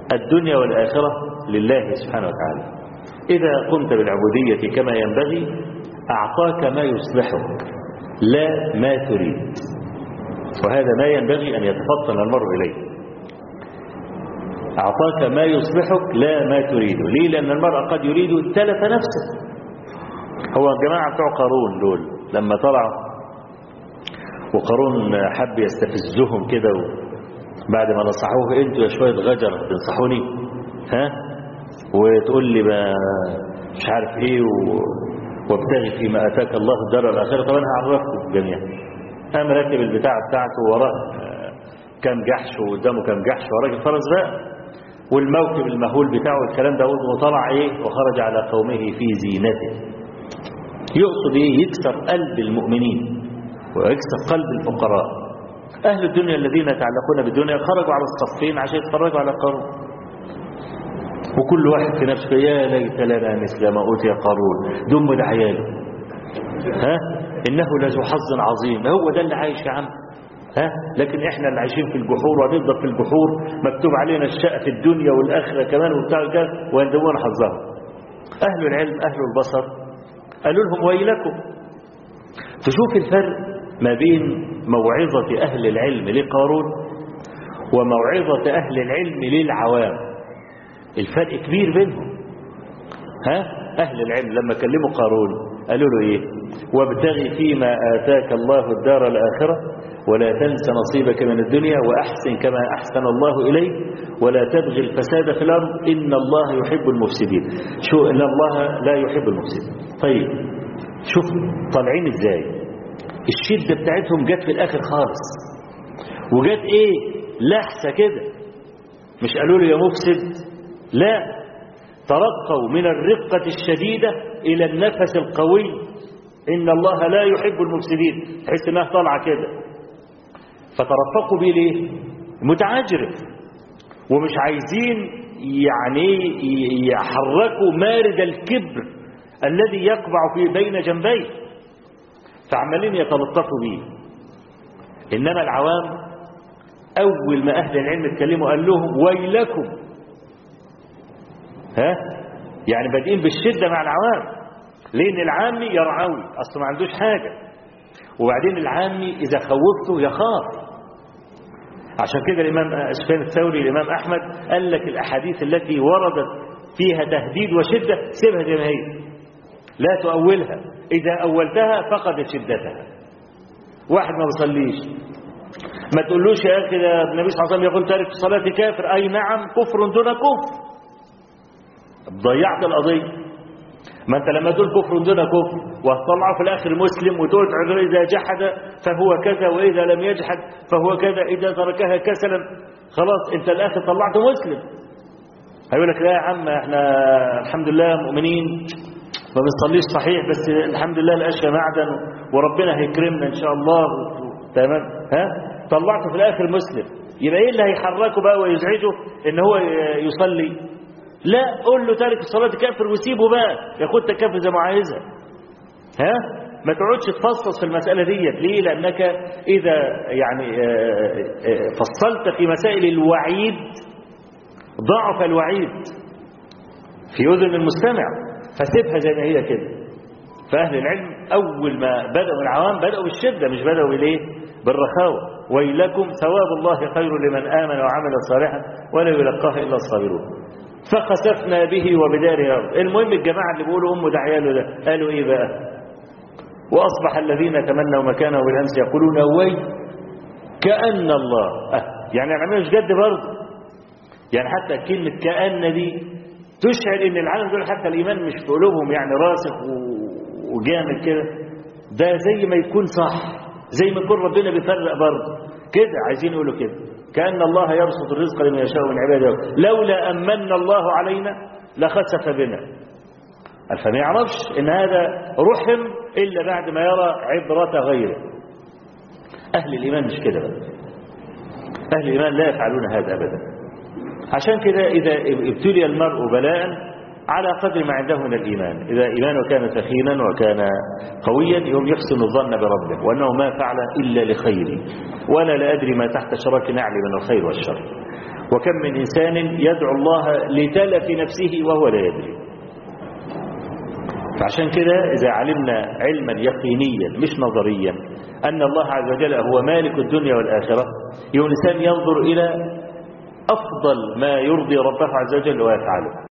الدنيا والآخرة لله سبحانه وتعالى إذا قمت بالعبودية كما ينبغي أعطاك ما يصلحك لا ما تريد وهذا ما ينبغي أن يتفطن المرء إليه أعطاك ما يصلحك لا ما تريد ليه لأن المرء قد يريد تلف نفسه هو الجماعة بتوع قارون دول لما طلعوا وقارون حب يستفزهم كده بعد ما نصحوه انتوا يا شوية غجر تنصحوني ها وتقول لي ما مش عارف ايه و... وابتغي فيما اتاك الله الدار الاخره طب انا هعرفكم جميعا قام راكب البتاع بتاعته وراه كام جحش وقدامه كام جحش وراجل فرس بقى والموكب المهول بتاعه الكلام ده وطلع ايه وخرج على قومه في زينته يقصد ايه يكسر قلب المؤمنين ويكسر قلب الفقراء اهل الدنيا الذين يتعلقون بالدنيا خرجوا على الصفين عشان يتفرجوا على قارون وكل واحد في نفسه يا ليت لنا مثل ما اوتي قارون دم ده عياله ها انه لذو حظ عظيم هو ده اللي عايش يا عم ها لكن احنا اللي عايشين في الجحور وهنفضل في الجحور مكتوب علينا الشقة في الدنيا والاخره كمان وبتاع كده ويندمون حظهم اهل العلم اهل البصر قالوا لهم ويلكم تشوف الفرق ما بين موعظة أهل العلم لقارون وموعظة أهل العلم للعوام الفرق كبير بينهم ها أهل العلم لما كلموا قارون قالوا له إيه وابتغي فيما آتاك الله الدار الآخرة ولا تنس نصيبك من الدنيا وأحسن كما أحسن الله إليك ولا تبغي الفساد في الأرض إن الله يحب المفسدين شو إن الله لا يحب المفسدين طيب شوف طالعين إزاي الشدة بتاعتهم جت في الآخر خالص وجت إيه لحسة كده مش قالوا له يا مفسد لا ترقوا من الرقة الشديدة إلى النفس القوي إن الله لا يحب المفسدين تحس إنها طالعة كده فترفقوا بيه ليه متعجرف ومش عايزين يعني يحركوا مارد الكبر الذي يقبع في بين جنبيه فعمالين يتلطفوا بيه إنما العوام أول ما أهل العلم اتكلموا قال لهم ويلكم ها يعني بادئين بالشدة مع العوام لأن العامي يرعوي أصلا ما عندوش حاجة وبعدين العامي إذا خوفته يخاف عشان كده الإمام سفيان الثوري الإمام أحمد قال لك الأحاديث التي وردت فيها تهديد وشدة سيبها زي ما هي لا تؤولها إذا أولتها فقدت شدتها واحد ما بيصليش ما تقولوش يا أخي ده النبي صلى الله عليه وسلم يقول تارك الصلاة كافر أي نعم كفر دون كفر ضيعت القضية ما انت لما تقول كفر دون كفر وهتطلعه في الاخر مسلم وتقول تعذر اذا جحد فهو كذا واذا لم يجحد فهو كذا اذا تركها كسلا خلاص انت الاخر طلعته مسلم هيقول لك لا يا عم احنا الحمد لله مؤمنين ما بنصليش صحيح بس الحمد لله الاشياء معدن وربنا هيكرمنا ان شاء الله تمام ها طلعته في الاخر مسلم يبقى ايه اللي هيحركه بقى ويزعجه ان هو يصلي لا قول له تارك الصلاة كافر وسيبه بقى ياخد تكافر زي ما عايزها ها ما تقعدش تفصص في المسألة ديت ليه لأنك إذا يعني فصلت في مسائل الوعيد ضعف الوعيد في أذن المستمع فسيبها زي ما هي كده فأهل العلم أول ما بدأوا العوام بدأوا بالشدة مش بدأوا بالإيه بالرخاوة ويلكم ثواب الله خير لمن آمن وعمل صالحا ولا يلقاها إلا الصابرون فخسفنا به وبداره الأرض المهم الجماعة اللي بيقولوا أمه ده عياله ده قالوا إيه بقى وأصبح الذين تمنوا مكانه بالأمس يقولون وي كأن الله أه يعني العمل مش جد برضه يعني حتى كلمة كأن دي تشعر ان العالم دول حتى الإيمان مش في قلوبهم يعني راسخ وجامد كده ده زي ما يكون صح زي ما يكون ربنا بيفرق برضه كده عايزين يقولوا كده كأن الله يبسط الرزق لمن يشاء من عباده لولا أمن الله علينا لخسف بنا فما يعرفش ان هذا رحم إلا بعد ما يرى عبرة غيره أهل الإيمان مش كده بقى أهل الإيمان لا يفعلون هذا أبدا عشان كده إذا ابتلي المرء بلاء على قدر ما عنده من الإيمان إذا إيمانه كان ثخينا وكان قويا يوم يحسن الظن بربه وأنه ما فعل إلا لخير ولا لا أدري ما تحت شراك نعلي من الخير والشر وكم من إنسان يدعو الله لتلف نفسه وهو لا يدري فعشان كده إذا علمنا علما يقينيا مش نظريا أن الله عز وجل هو مالك الدنيا والآخرة يوم الإنسان ينظر إلى أفضل ما يرضي ربه عز وجل ويفعله